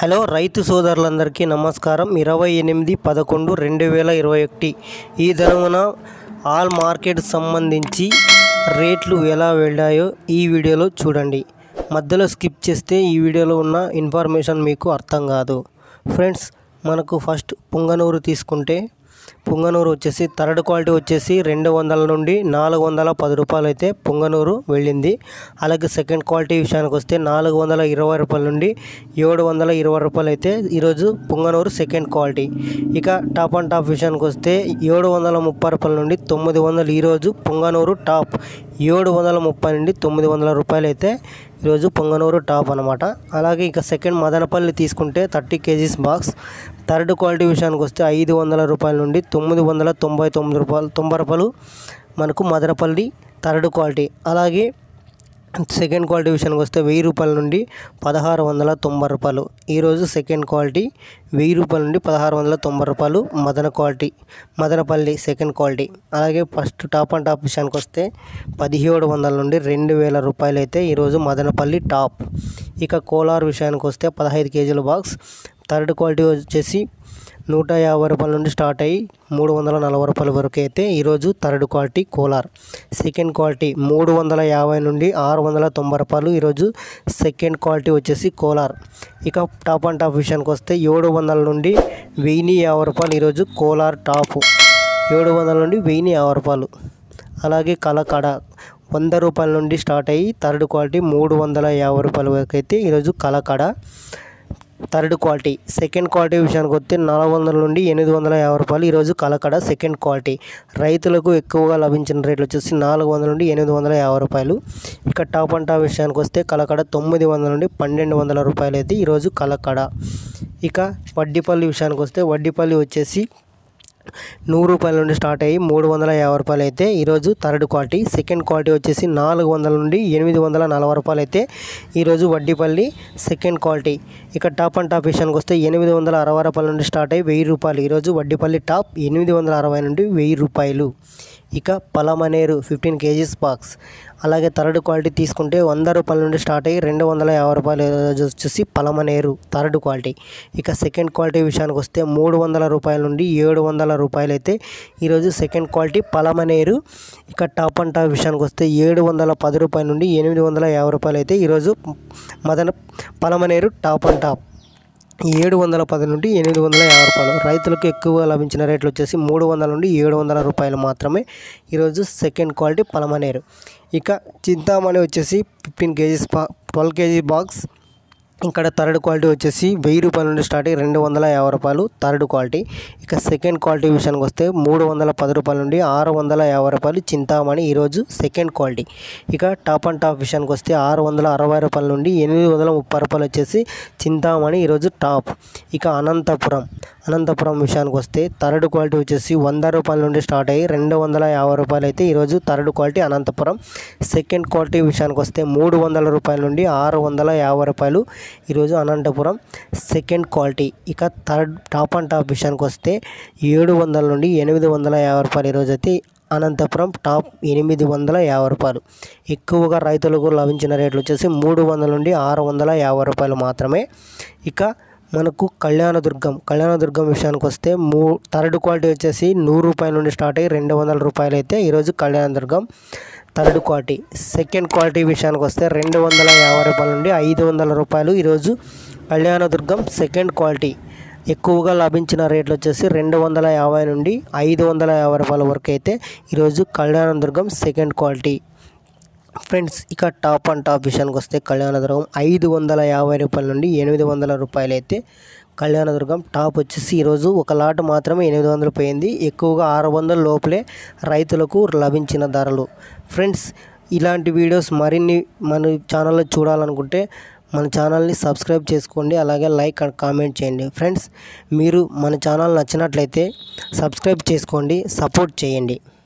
hello రైతు సోదరులందరికీ నమస్కారం ఇరవై ఎనిమిది పదకొండు రెండు వేల ఇరవై ఒకటి ఈ దినమున ఆల్ మార్కెట్ సంబంధించి రేట్లు ఎలా వెళ్ళాయో ఈ వీడియోలో చూడండి మధ్యలో స్కిప్ చేస్తే ఈ వీడియోలో ఉన్న ఇన్ఫర్మేషన్ మీకు అర్థం కాదు ఫ్రెండ్స్ మనకు ఫస్ట్ పుంగనూరు తీసుకుంటే పుంగనూరు వచ్చేసి థర్డ్ క్వాలిటీ వచ్చేసి రెండు వందల నుండి నాలుగు వందల పది రూపాయలు అయితే పుంగనూరు వెళ్ళింది అలాగే సెకండ్ క్వాలిటీ విషయానికి వస్తే నాలుగు వందల ఇరవై రూపాయల నుండి ఏడు వందల ఇరవై రూపాయలు అయితే ఈరోజు పుంగనూరు సెకండ్ క్వాలిటీ ఇక టాప్ అండ్ టాప్ విషయానికి వస్తే ఏడు వందల ముప్పై రూపాయల నుండి తొమ్మిది వందలు ఈరోజు పుంగనూరు టాప్ ఏడు వందల ముప్పై నుండి తొమ్మిది వందల రూపాయలు అయితే ఈరోజు పొంగనూరు టాప్ అనమాట అలాగే ఇక సెకండ్ మదనపల్లి తీసుకుంటే thirty kgs box third quality విషయానికి వస్తే ఐదు వందల రూపాయల నుండి తొమ్మిది వందల తొంభై తొమ్మిది రూపాయలు తొంభై రూపాయలు మనకు మదనపల్లి థర్డ్ క్వాలిటీ అలాగే సెకండ్ క్వాలిటీ విషయానికి వస్తే వెయ్యి రూపాయల నుండి పదహారు వందల తొంభై రూపాయలు ఈరోజు సెకండ్ క్వాలిటీ వెయ్యి రూపాయల నుండి పదహారు వందల తొంభై రూపాయలు మదన క్వాలిటీ మదనపల్లి సెకండ్ క్వాలిటీ అలాగే ఫస్ట్ టాప్ అండ్ టాప్ విషయానికి వస్తే పదిహేడు వందల నుండి రెండు వేల రూపాయలు అయితే ఈరోజు మదనపల్లి టాప్ ఇక కోలార్ విషయానికి వస్తే పదహైదు కేజీల బాక్స్ థర్డ్ క్వాలిటీ వచ్చేసి నూట యాభై రూపాయల నుండి స్టార్ట్ అయ్యి మూడు వందల నలభై రూపాయల వరకు అయితే ఈరోజు third quality Kolar second quality మూడు వందల యాభై నుండి ఆరు వందల తొంభై రూపాయలు ఈరోజు సెకండ్ క్వాలిటీ వచ్చేసి కోలార్ ఇక టాప్ అండ్ టాప్ విషయానికి వస్తే ఏడు వందల నుండి వెయ్యి యాభై రూపాయలు ఈరోజు కోలార్ టాప్ ఏడు వందల నుండి వెయ్యి యాభై రూపాయలు అలాగే కలకడ వంద రూపాయల నుండి స్టార్ట్ అయ్యి థర్డ్ క్వాలిటీ మూడు వందల యాభై రూపాయల వరకు అయితే ఈరోజు Kalakada third quality second quality విషయానికి వస్తే నాలుగు వందల నుండి ఎనిమిది వందల యాభై రూపాయలు ఈరోజు కలకడ సెకండ్ క్వాలిటీ రైతులకు ఎక్కువగా లభించిన రేట్లు వచ్చేసి నాలుగు వందల నుండి ఎనిమిది వందల యాభై రూపాయలు ఇక టాప్ అండ్ టాప్ విషయానికి వస్తే కలకడ తొమ్మిది వందల నుండి పన్నెండు వందల రూపాయలు అయితే ఈరోజు కలకడ ఇక వడ్డీపల్లి విషయానికి వస్తే వడ్డీపల్లి వచ్చేసి నూరు రూపాయల నుండి స్టార్ట్ అయ్యి మూడు వందల యాభై రూపాయలు అయితే ఈరోజు థర్డ్ క్వాలిటీ సెకండ్ క్వాలిటీ వచ్చేసి నాలుగు వందల నుండి ఎనిమిది వందల నలభై రూపాయలు అయితే ఈరోజు వడ్డీపల్లి సెకండ్ క్వాలిటీ ఇక టాప్ అండ్ టాప్ విషయానికి వస్తే ఎనిమిది వందల అరవై రూపాయల నుండి స్టార్ట్ అయ్యి వెయ్యి రూపాయలు ఈరోజు వడ్డీపల్లి టాప్ ఎనిమిది వందల అరవై నుండి వెయ్యి రూపాయలు ఇక పలమనేరు ఫిఫ్టీన్ కేజీస్ బాక్స్ అలాగే థర్డ్ క్వాలిటీ తీసుకుంటే వంద రూపాయల నుండి స్టార్ట్ అయ్యి రెండు వందల యాభై రూపాయలు ఈరోజు వచ్చేసి పలమనేరు థర్డ్ క్వాలిటీ ఇక సెకండ్ క్వాలిటీ విషయానికి వస్తే మూడు వందల రూపాయల నుండి ఏడు వందల రూపాయలు అయితే ఈరోజు సెకండ్ క్వాలిటీ పలమనేరు ఇక టాప్ అండ్ టాప్ విషయానికి వస్తే ఏడు వందల పది రూపాయల నుండి ఎనిమిది వందల యాభై రూపాయలు అయితే ఈరోజు మదన పలమనేరు టాప్ అండ్ టాప్ ఏడు వందల పది నుండి ఎనిమిది వందల యాభై రూపాయలు రైతులకు ఎక్కువ లభించిన రేట్లు వచ్చేసి మూడు వందల నుండి ఏడు వందల రూపాయలు మాత్రమే ఈరోజు సెకండ్ క్వాలిటీ పలమనేరు ఇక చింతామణి వచ్చేసి ఫిఫ్టీన్ కేజీస్ బా ట్వెల్వ్ కేజీ బాక్స్ ఇక్కడ థర్డ్ క్వాలిటీ వచ్చేసి వెయ్యి రూపాయల నుండి స్టార్ట్ అయ్యి రెండు వందల యాభై రూపాయలు థర్డ్ క్వాలిటీ ఇక సెకండ్ క్వాలిటీ విషయానికి వస్తే మూడు వందల పది రూపాయల నుండి ఆరు వందల యాభై రూపాయలు చింతామణి ఈరోజు సెకండ్ క్వాలిటీ ఇక టాప్ అండ్ టాప్ విషయానికి వస్తే ఆరు వందల అరవై రూపాయల నుండి ఎనిమిది వందల ముప్పై రూపాయలు వచ్చేసి చింతామణి ఈరోజు టాప్ ఇక అనంతపురం అనంతపురం విషయానికి వస్తే థర్డ్ క్వాలిటీ వచ్చేసి వంద రూపాయల నుండి స్టార్ట్ అయ్యి రెండు వందల యాభై రూపాయలు అయితే ఈరోజు third quality Anantapuram second quality విషయానికి వస్తే మూడు వందల రూపాయల నుండి ఆరు వందల యాభై రూపాయలు ఈరోజు అనంతపురం సెకండ్ క్వాలిటీ ఇక థర్డ్ టాప్ అండ్ టాప్ విషయానికి వస్తే ఏడు వందల నుండి ఎనిమిది వందల యాభై రూపాయలు ఈరోజు అయితే అనంతపురం టాప్ ఎనిమిది వందల యాభై రూపాయలు ఎక్కువగా రైతులకు లభించిన రేట్లు వచ్చేసి మూడు వందల నుండి ఆరు వందల యాభై రూపాయలు మాత్రమే ఇక మనకు కళ్యాణదుర్గం కళ్యాణదుర్గం విషయానికి వస్తే మూ థర్డ్ క్వాలిటీ వచ్చేసి నూరు రూపాయల నుండి స్టార్ట్ అయ్యి రెండు వందల రూపాయలు అయితే ఈరోజు Kalyanadurgam third quality second quality విషయానికి వస్తే రెండు వందల యాభై రూపాయల నుండి ఐదు వందల రూపాయలు ఈరోజు కళ్యాణదుర్గం సెకండ్ క్వాలిటీ ఎక్కువగా లభించిన రేట్లు వచ్చేసి రెండు వందల యాభై నుండి ఐదు వందల యాభై రూపాయల వరకు అయితే ఈరోజు కళ్యాణదుర్గం సెకండ్ క్వాలిటీ ఫ్రెండ్స్ ఇక టాప్ అండ్ టాప్ విషయానికి వస్తే కళ్యాణదుర్గం ఐదు వందల యాభై రూపాయల నుండి ఎనిమిది వందల రూపాయలు అయితే కళ్యాణదుర్గం టాప్ వచ్చేసి ఈరోజు ఒక లాట్ మాత్రమే ఎనిమిది వందలు పోయింది ఎక్కువగా ఆరు వందల లోపలే రైతులకు లభించిన ధరలు ఫ్రెండ్స్ ఇలాంటి వీడియోస్ మరిన్ని మన ఛానల్లో చూడాలనుకుంటే మన ఛానల్ని సబ్స్క్రైబ్ చేసుకోండి అలాగే లైక్ అండ్ కామెంట్ చేయండి ఫ్రెండ్స్ మీరు మన ఛానల్ నచ్చినట్లయితే సబ్స్క్రైబ్ చేసుకోండి సపోర్ట్ చేయండి